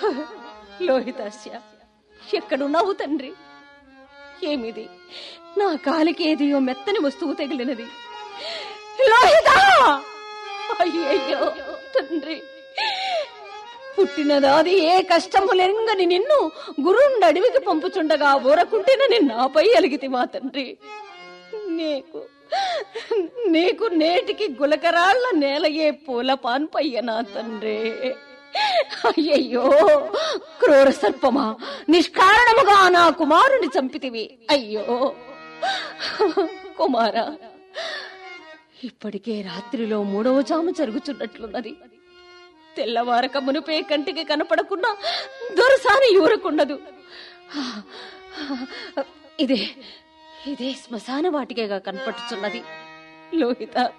లోహితాస్య ఎక్కడున్నావు తండ్రి ఏమిది నా కాలికి ఏదియో మెత్తని వస్తువు తగిలినది లోహిత అయ్యయ్యో తండ్రి పుట్టినదాది ఏ కష్టము లెంగని నిన్ను గురుండ అడవికి పంపుచుండగా ఊరకుంటేనని నాపై అలిగితివా తండ్రి నీకు నీకు నేటికి గులకరాళ్ల నేలయే పూల పాన్పయ్య నా తండ్రి అయ్యయ్యో క్రూర సర్పమా నిష్కారణముగా నా కుమారుని చంపితివి అయ్యో కుమారా ఇప్పటికే రాత్రిలో మూడవ జాము జరుగుచున్నట్లున్నది తెల్లవారక మునిపే కంటికి కనపడకుండా దొరసాని ఊరకుండదు ఇదే ఇదే శ్మశాన వాటికేగా కనపడుచున్నది లోహిత